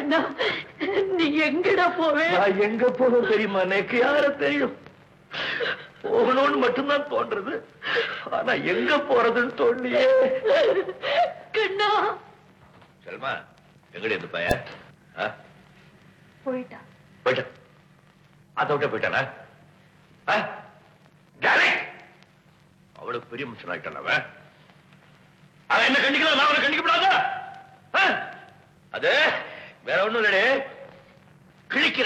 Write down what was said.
கண்ணா நீ எங்கடா போவே நான் எங்க போகணும் தெரியுமா எனக்கு யார தெரியும் போகணும்னு மட்டும்தான் தோன்றது ஆனா எங்க போறதுன்னு தோண்டியே கண்ணா செல்மா எங்கடி இந்த பையன் ஆ? போயிட்டான் போயிட்டான் அதை விட்ட போயிட்டானா ஆ? டானே! அவ்வளவு பெரிய மனுஷன் ஆயிட்டான் அவன் அவன் என்ன கண்டிக்கலாம் நான் அவனை கண்டிக்கப்படாதா ஆ? அது வேற ஒண்ணும் இல்லடே